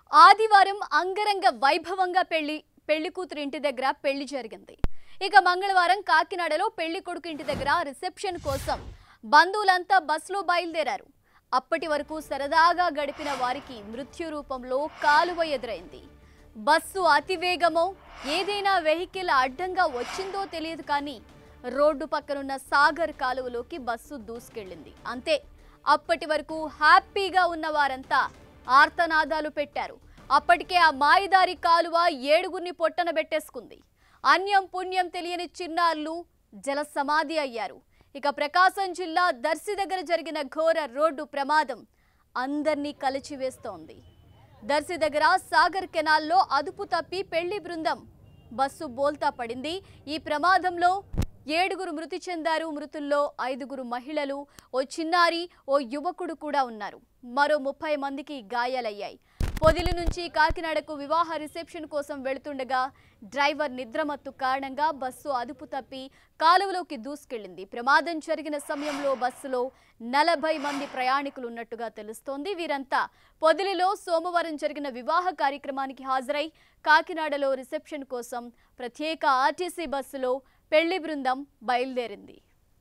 ఆదివారం అంగరంగ వైభవంగా పెళ్లి పెళ్లి కూతురు ఇంటి దగ్గర పెళ్లి జరిగింది ఇక మంగళవారం కాకినాడలో పెళ్లి కొడుకు ఇంటి దగ్గర రిసెప్షన్ కోసం బంధువులంతా బస్సులో బయలుదేరారు అప్పటి వరకు సరదాగా గడిపిన వారికి మృత్యు రూపంలో కాలువ ఎదురైంది బస్సు అతివేగమో ఏదైనా వెహికల్ అడ్డంగా వచ్చిందో తెలియదు కానీ రోడ్డు పక్కనున్న సాగర్ కాలువలోకి బస్సు దూసుకెళ్ళింది అంతే అప్పటి వరకు హ్యాపీగా ఉన్న వారంతా ఆర్తనాదాలు పెట్టారు అప్పటికే ఆ మాయదారి కాలువ ఏడుగురిని పొట్టన పెట్టేసుకుంది అన్యం పుణ్యం తెలియని చిన్నారులు జల సమాధి అయ్యారు ఇక ప్రకాశం జిల్లా దర్శి దగ్గర జరిగిన ఘోర రోడ్డు ప్రమాదం అందర్నీ కలిచివేస్తోంది దర్శి దగ్గర సాగర్ కెనాల్లో అదుపు తప్పి పెళ్లి బృందం బస్సు బోల్తా పడింది ఈ ప్రమాదంలో ఏడుగురు మృతి చెందారు మృతుల్లో ఐదుగురు మహిళలు ఓ చిన్నారి ఓ యువకుడు కూడా ఉన్నారు మరో ముప్పై మందికి గాయాలయ్యాయి పొదిలి నుంచి కాకినాడకు వివాహ రిసెప్షన్ కోసం వెళుతుండగా డ్రైవర్ నిద్రమత్తు కారణంగా బస్సు అదుపు తప్పి కాలువలోకి దూసుకెళ్లింది ప్రమాదం జరిగిన సమయంలో బస్సులో నలభై మంది ప్రయాణికులు ఉన్నట్టుగా తెలుస్తోంది వీరంతా పొదిలిలో సోమవారం జరిగిన వివాహ కార్యక్రమానికి హాజరై కాకినాడలో రిసెప్షన్ కోసం ప్రత్యేక ఆర్టీసీ బస్సులో పెళ్లి బృందం బయలుదేరింది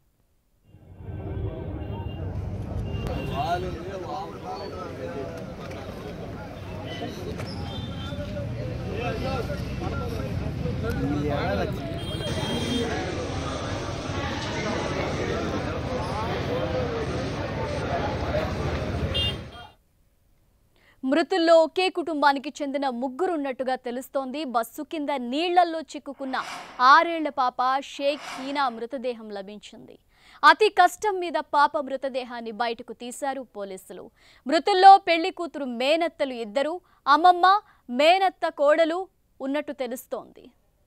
మృతుల్లో ఒకే కుటుంబానికి చెందిన ముగ్గురు ఉన్నట్టుగా తెలుస్తోంది బస్సు కింద నీళ్లల్లో చిక్కుకున్న ఆరేళ్ల పాప షేక్ హీనా మృతదేహం లభించింది అతి కష్టం మీద పాప మృతదేహాన్ని బయటకు తీశారు పోలీసులు మృతుల్లో పెళ్లి కూతురు మేనత్తలు ఇద్దరు అమ్మమ్మ మేనత్త కోడలు ఉన్నట్టు తెలుస్తోంది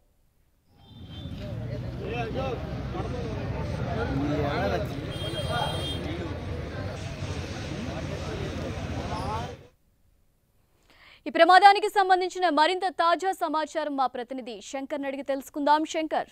ఈ ప్రమాదానికి సంబంధించిన మరింత తాజా సమాచారం మా ప్రతినిధి శంకర్ అడిగి తెలుసుకుందాం శంకర్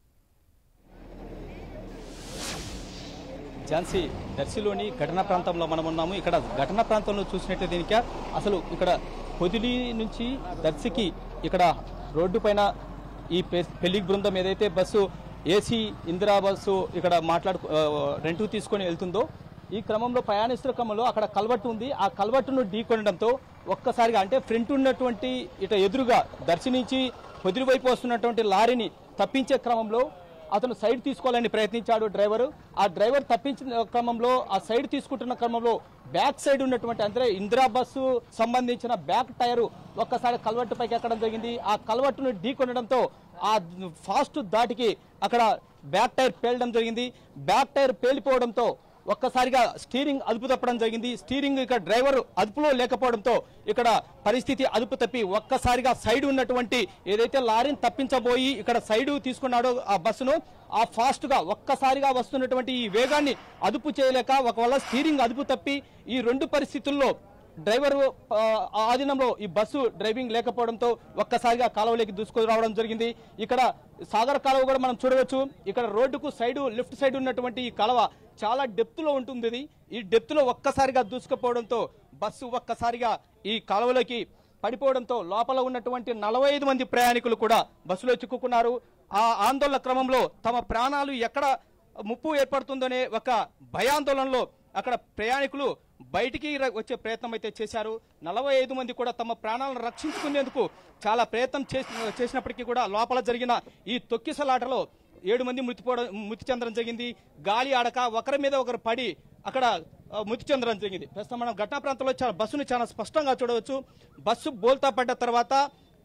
ఝాన్సీ దర్శిలోని ఘటనా ప్రాంతంలో మనం ఉన్నాము ఇక్కడ ఘటనా ప్రాంతంలో చూసినట్టు దీనికి అసలు ఇక్కడ పొదిలి నుంచి దర్శికి ఇక్కడ రోడ్డు పైన ఈ పె- పెళ్లి బృందం ఏదైతే బస్సు ఏసీ ఇందిరా బస్సు ఇక్కడ మాట్లాడు ఆ, రెంట్కు తీసుకొని వెళ్తుందో ఈ క్రమంలో ప్రయాణిస్తున్న క్రమంలో అక్కడ కల్వట్టు ఉంది ఆ కల్వట్టును ఢీకొనడంతో ఒక్కసారిగా అంటే ఫ్రంట్ ఉన్నటువంటి ఇట ఎదురుగా దర్శి నుంచి పొదిలి వైపు వస్తున్నటువంటి లారీని తప్పించే క్రమంలో అతను సైడ్ తీసుకోవాలని ప్రయత్నించాడు డ్రైవర్ ఆ డ్రైవర్ తప్పించిన క్రమంలో ఆ సైడ్ తీసుకుంటున్న క్రమంలో బ్యాక్ సైడ్ ఉన్నటువంటి అంటే ఇందిరా బస్సు సంబంధించిన బ్యాక్ టైర్ ఒక్కసారి కల్వట్టు పైకి ఎక్కడం జరిగింది ఆ కల్వట్టును ఢీకొనడంతో ఆ ఫాస్ట్ దాటికి అక్కడ బ్యాక్ టైర్ పేలడం జరిగింది బ్యాక్ టైర్ పేలిపోవడంతో ఒక్కసారిగా స్టీరింగ్ అదుపు తప్పడం జరిగింది స్టీరింగ్ ఇక్కడ డ్రైవర్ అదుపులో లేకపోవడంతో ఇక్కడ పరిస్థితి అదుపు తప్పి ఒక్కసారిగా సైడ్ ఉన్నటువంటి ఏదైతే లారీని తప్పించబోయి ఇక్కడ సైడ్ తీసుకున్నాడో ఆ బస్సును ఆ ఫాస్ట్ గా ఒక్కసారిగా వస్తున్నటువంటి ఈ వేగాన్ని అదుపు చేయలేక ఒకవేళ స్టీరింగ్ అదుపు తప్పి ఈ రెండు పరిస్థితుల్లో డ్రైవర్ ఆ, ఆధీనంలో ఈ బస్సు డ్రైవింగ్ లేకపోవడంతో ఒక్కసారిగా కాలువలోకి దూసుకొని రావడం జరిగింది ఇక్కడ సాగర్ కాలువ కూడా మనం చూడవచ్చు ఇక్కడ రోడ్డుకు సైడ్ లెఫ్ట్ సైడ్ ఉన్నటువంటి ఈ కాలువ చాలా డెప్త్ లో ఉంటుంది ఇది ఈ డెప్త్ లో ఒక్కసారిగా దూసుకుపోవడంతో బస్సు ఒక్కసారిగా ఈ కాలువలోకి పడిపోవడంతో లోపల ఉన్నటువంటి నలభై ఐదు మంది ప్రయాణికులు కూడా బస్సులో చిక్కుకున్నారు ఆ ఆందోళన క్రమంలో తమ ప్రాణాలు ఎక్కడ ముప్పు ఏర్పడుతుందనే ఒక భయాందోళనలో అక్కడ ప్రయాణికులు బయటికి ర- వచ్చే ప్రయత్నం అయితే చేశారు నలభై ఐదు మంది కూడా తమ ప్రాణాలను రక్షించుకునేందుకు చాలా ప్రయత్నం చేసి- చేసినప్పటికీ కూడా లోపల జరిగిన ఈ తొక్కిసలాటలో ఏడు మంది మృతిపోవడం మృతి చెందడం జరిగింది గాలి ఆడక ఒకరి మీద ఒకరు పడి అక్కడ ఆ, మృతి చెందడం జరిగింది ప్రస్తుతం మనం ఘటనా ప్రాంతంలో చాలా బస్సును చాలా స్పష్టంగా చూడవచ్చు బస్సు బోల్తా పడ్డ తర్వాత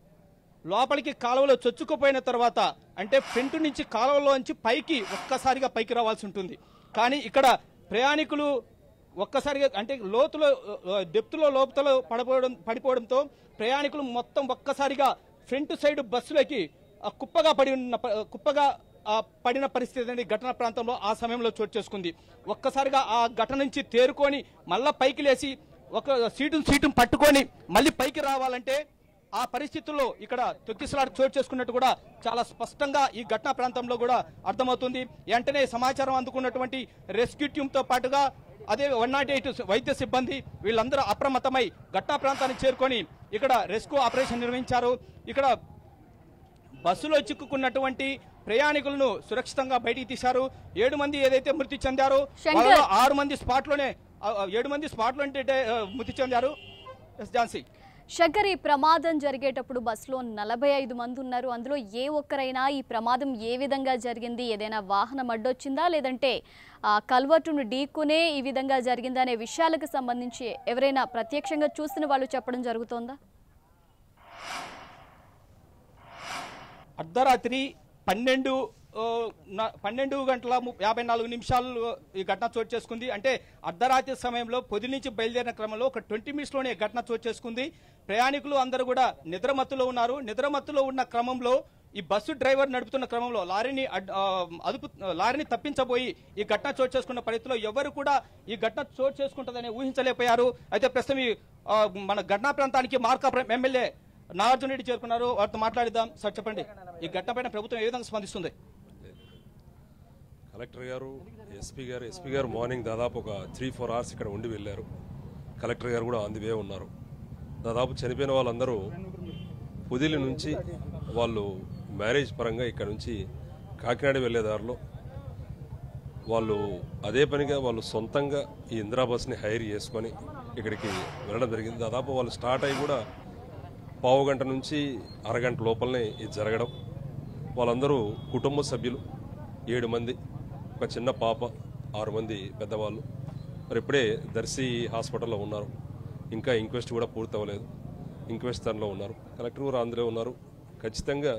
లోపలికి కాలువలో చొచ్చుకుపోయిన తర్వాత అంటే ఫ్రంట్ నుంచి కాలువలోంచి పైకి ఒక్కసారిగా పైకి రావాల్సి ఉంటుంది కానీ ఇక్కడ ప్రయాణికులు ఒక్కసారిగా అంటే లోతులో డెప్త్లో లోపతలో పడిపోవడం పడిపోవడంతో ప్రయాణికులు మొత్తం ఒక్కసారిగా ఫ్రంట్ సైడ్ బస్సులకి ఆ, కుప్పగా పడి ఉన్న ప- కుప్పగా ఆ, పడిన పరిస్థితి అనేది ఘటన ప్రాంతంలో ఆ సమయంలో చోటు చేసుకుంది ఒక్కసారిగా ఆ ఘటన నుంచి తేరుకొని మళ్ళా పైకి లేచి ఒక సీటును సీటును పట్టుకొని మళ్ళీ పైకి రావాలంటే ఆ పరిస్థితుల్లో ఇక్కడ తొక్కిసలాట చోటు చేసుకున్నట్టు కూడా చాలా స్పష్టంగా ఈ ఘటనా ప్రాంతంలో కూడా అర్థమవుతుంది వెంటనే సమాచారం అందుకున్నటువంటి రెస్క్యూ టీమ్ తో పాటుగా అదే వన్ నాట్ ఎయిట్ వైద్య సిబ్బంది వీళ్ళందరూ అప్రమత్తమై ఘటనా ప్రాంతానికి చేరుకొని ఇక్కడ రెస్క్యూ ఆపరేషన్ నిర్వహించారు ఇక్కడ బస్సులో చిక్కుకున్నటువంటి ప్రయాణికులను సురక్షితంగా బయటికి తీశారు ఏడు మంది ఏదైతే మృతి చెందారో శంకర్. వాళ్ళలో ఆరు మంది స్పాట్ లోనే ఆ, ఆ, ఏడు మంది స్పాట్ లో మృతి చెందారు ఎస్ ఝాన్సీ శంకర్ ఈ ప్రమాదం జరిగేటప్పుడు బస్సులో నలభై ఐదు మంది ఉన్నారు అందులో ఏ ఒక్కరైనా ఈ ప్రమాదం ఏ విధంగా జరిగింది ఏదైనా వాహనం అడ్డొచ్చిందా లేదంటే ఆ కల్వర్టును ఢీకునే ఈ విధంగా జరిగిందా అనే విషయాలకు సంబంధించి ఎవరైనా ప్రత్యక్షంగా చూసిన వాళ్ళు చెప్పడం జరుగుతోందా అర్ధరాత్రి పన్నెండు ఆ, న- పన్నెండు గంటల ము- యాభై నాలుగు నిమిషాలు ఈ ఘటన చోటు చేసుకుంది అంటే అర్ధరాత్రి సమయంలో పొది నుంచి బయలుదేరిన క్రమంలో ఒక ట్వంటీ మినిట్స్లోనే ఈ ఘటన చోటు చేసుకుంది ప్రయాణికులు అందరూ కూడా నిద్రమత్తులో ఉన్నారు నిద్రమత్తులో ఉన్న క్రమంలో ఈ బస్సు డ్రైవర్ నడుపుతున్న క్రమంలో లారీని అడ్- ఆ, అదుపు లారీని తప్పించబోయి ఈ ఘటన చోటు చేసుకున్న పరిస్థితిలో ఎవరు కూడా ఈ ఘటన చోటు చేసుకుంటుందని ఊహించలేకపోయారు అయితే ప్రస్తుతం ఈ ఆ, మన ఘటనా ప్రాంతానికి మార్కాపురం ఎమ్మెల్యే నాగార్జున రెడ్డి చేరుకున్నారు వారితో మాట్లాడిద్దాం సార్ చెప్పండి ఈ ఘటనపైన ప్రభుత్వం ఏ విధంగా స్పందిస్తుంది కలెక్టర్ గారు ఎస్పీ గారు ఎస్పీ గారు మార్నింగ్ దాదాపు ఒక త్రీ ఫోర్ అవర్స్ ఇక్కడ ఉండి వెళ్ళారు కలెక్టర్ గారు కూడా ఆన్ ది వే ఉన్నారు దాదాపు చనిపోయిన వాళ్ళందరూ పుదిలి నుంచి వాళ్ళు మ్యారేజ్ పరంగా ఇక్కడ నుంచి కాకినాడ వెళ్ళే దారిలో వాళ్ళు అదే పనిగా వాళ్ళు సొంతంగా ఈ ఇందిరా బస్ని హైర్ చేసుకొని ఇక్కడికి వెళ్ళడం జరిగింది దాదాపు వాళ్ళు స్టార్ట్ అయ్యి కూడా పావు గంట నుంచి అరగంట లోపలనే ఇది జరగడం వాళ్ళందరూ కుటుంబ సభ్యులు ఏడు మంది ఒక చిన్న పాప ఆరు మంది పెద్దవాళ్ళు మరి ఇప్పుడే దర్శి హాస్పిటల్లో ఉన్నారు ఇంకా ఇంక్వెస్ట్ కూడా పూర్తి అవ్వలేదు ఇంక్వెస్ట్ దానిలో ఉన్నారు కలెక్టర్ కూడా అందులో ఉన్నారు ఖచ్చితంగా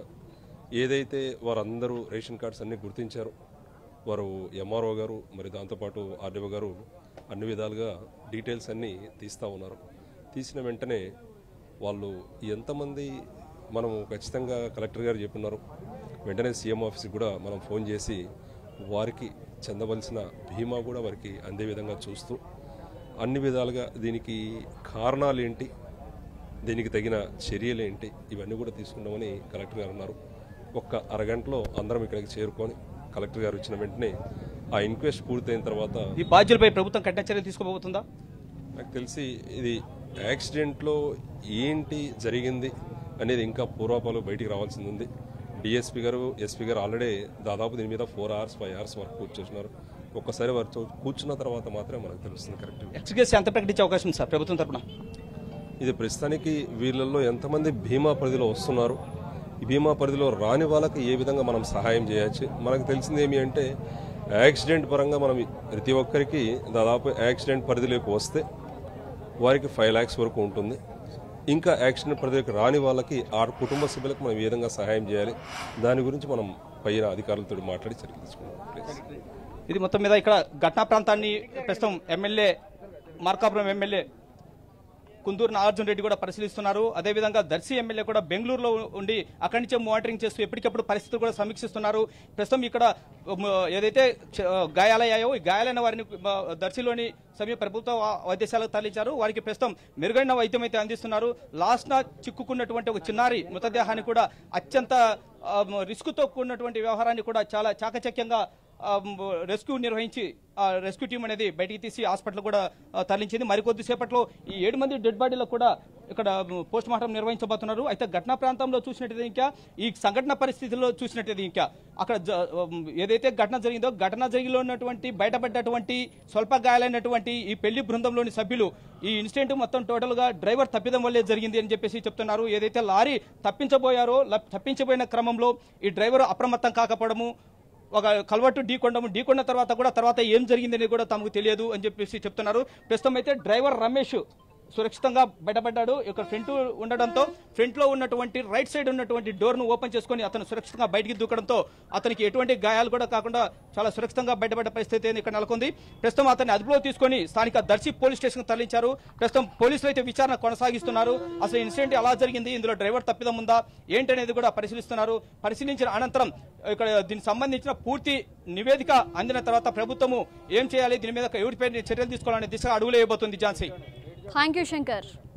ఏదైతే వారందరూ రేషన్ కార్డ్స్ అన్ని గుర్తించారు వారు ఎంఆర్ఓ గారు మరి దాంతోపాటు ఆర్డీఓ గారు అన్ని విధాలుగా డీటెయిల్స్ అన్నీ తీస్తూ ఉన్నారు తీసిన వెంటనే వాళ్ళు ఎంతమంది మనం ఖచ్చితంగా కలెక్టర్ గారు చెప్పున్నారు వెంటనే సీఎం ఆఫీస్కి కూడా మనం ఫోన్ చేసి వారికి చెందవలసిన బీమా కూడా వారికి అందే విధంగా చూస్తూ అన్ని విధాలుగా దీనికి కారణాలు ఏంటి దీనికి తగిన చర్యలు ఏంటి ఇవన్నీ కూడా తీసుకుంటామని కలెక్టర్ గారు అన్నారు ఒక్క అరగంటలో అందరం ఇక్కడికి చేరుకొని కలెక్టర్ గారు వచ్చిన వెంటనే ఆ ఇంక్వెస్ట్ పూర్తయిన తర్వాత ఈ బాధ్యులపై ప్రభుత్వం కఠిన చర్యలు తీసుకోబోతుందా నాకు తెలిసి ఇది యాక్సిడెంట్లో ఏంటి జరిగింది అనేది ఇంకా పూర్వాపాలు బయటికి రావాల్సింది ఉంది డిఎస్పీ గారు ఎస్పీ గారు ఆల్రెడీ దాదాపు దీని మీద ఫోర్ అవర్స్ ఫైవ్ అవర్స్ వరకు కూర్చోస్తున్నారు ఒక్కసారి వారు చూ- కూర్చున్న తర్వాత మాత్రమే మనకు తెలుస్తుంది కరెక్ట్ ఎక్స్గ్రెస్ ఎంత ప్రకటించే అవకాశం ఉంది సార్ ప్రభుత్వం తరపున ఇది ప్రస్తుతానికి వీళ్ళల్లో ఎంతమంది బీమా పరిధిలో వస్తున్నారు ఈ బీమా పరిధిలో రాని వాళ్ళకి ఏ విధంగా మనం సహాయం చేయొచ్చు మనకు తెలిసింది ఏమి అంటే యాక్సిడెంట్ పరంగా మనం ప్రతి ఒక్కరికి దాదాపు యాక్సిడెంట్ పరిధిలోకి వస్తే వారికి ఫైవ్ ల్యాక్స్ వరకు ఉంటుంది ఇంకా యాక్సిడెంట్ పరిధిలోకి రాని వాళ్ళకి ఆ కుటుంబ సభ్యులకు మనం ఏ విధంగా సహాయం చేయాలి దాని గురించి మనం పైన అధికారులతో మాట్లాడి చర్యలు తీసుకున్నాం ప్లీజ్ ఇది మొత్తం మీద ఇక్కడ ఘటనా ప్రాంతాన్ని ప్రస్తుతం ఎమ్మెల్యే మార్కాపురం ఎమ్మెల్యే కుందూరు నాగార్జున రెడ్డి కూడా పరిశీలిస్తున్నారు అదేవిధంగా దర్శి ఎమ్మెల్యే కూడా బెంగళూరులో ఉండి అక్కడి నుంచే మానిటరింగ్ చేస్తూ ఎప్పటికప్పుడు పరిస్థితులు కూడా సమీక్షిస్తున్నారు ప్రస్తుతం ఇక్కడ ఉమ్, ఏదైతే చ- గాయాలయ్యాయో ఈ గాయాలైన వారిని మ, దర్శిలోని సమీప ప్రభుత్వ వా- వైద్యశాలకు తరలించారు వారికి ప్రస్తుతం మెరుగైన వైద్యం అయితే అందిస్తున్నారు లాస్ట్ నా చిక్కుకున్నటువంటి ఒక చిన్నారి మృతదేహాన్ని కూడా అత్యంత ఆ, రిస్క్తో కూడినటువంటి వ్యవహారాన్ని కూడా చాలా చాకచక్యంగా ఆ, రెస్క్యూ నిర్వహించి ఆ రెస్క్యూ టీం అనేది బయటికి తీసి హాస్పిటల్ కూడా ఆ, తరలించింది మరికొద్ది సేపట్లో ఈ ఏడు మంది డెడ్ బాడీలో కూడా ఇక్కడ పోస్ట్ మార్టం నిర్వహించబోతున్నారు అయితే ఘటనా ప్రాంతంలో చూసినట్టయితే ఇంకా ఈ సంఘటన పరిస్థితుల్లో చూసినట్టయితే ఇంకా అక్కడ జ- ఉమ్, ఏదైతే ఘటన జరిగిందో ఘటన జరిగిలో ఉన్నటువంటి బయటపడ్డటువంటి స్వల్ప గాయాలైనటువంటి ఈ పెళ్లి బృందంలోని సభ్యులు ఈ ఇన్సిడెంట్ మొత్తం టోటల్ గా డ్రైవర్ తప్పిదం వల్లే జరిగింది అని చెప్పేసి చెప్తున్నారు ఏదైతే లారీ తప్పించబోయారో లప్- తప్పించబోయిన క్రమంలో ఈ డ్రైవర్ అప్రమత్తం కాకపోవడము ఒక కల్వర్టు ఢీకొండము ఢీకొన్న తర్వాత కూడా తర్వాత ఏం జరిగిందని కూడా తమకు తెలియదు అని చెప్పేసి చెప్తున్నారు ప్రస్తుతం అయితే డ్రైవర్ రమేష్ సురక్షితంగా బయటపడ్డాడు ఇక్కడ ఫ్రంట్ ఉండడంతో ఫ్రంట్ లో ఉన్నటువంటి రైట్ సైడ్ ఉన్నటువంటి డోర్ ను ఓపెన్ చేసుకొని అతను సురక్షితంగా బయటికి దూకడంతో అతనికి ఎటువంటి గాయాలు కూడా కాకుండా చాలా సురక్షితంగా బయటపడ్డ పరిస్థితి ఇక్కడ నెలకొంది ప్రస్తుతం అతన్ని అదుపులో తీసుకొని స్థానిక దర్శి పోలీస్ స్టేషన్ తరలించారు ప్రస్తుతం పోలీసులు అయితే విచారణ కొనసాగిస్తున్నారు అసలు ఇన్సిడెంట్ ఎలా జరిగింది ఇందులో డ్రైవర్ తప్పిదం ఉందా ఏంటనేది కూడా పరిశీలిస్తున్నారు పరిశీలించిన అనంతరం ఇక్కడ దీనికి సంబంధించిన పూర్తి నివేదిక అందిన తర్వాత ప్రభుత్వము ఏం చేయాలి దీని మీద ఎవరిపై చర్యలు తీసుకోవాలనే దిశగా అడుగులు వేయబోతుంది ఝాన్సీ థ్యాంక్ యూ శంకర్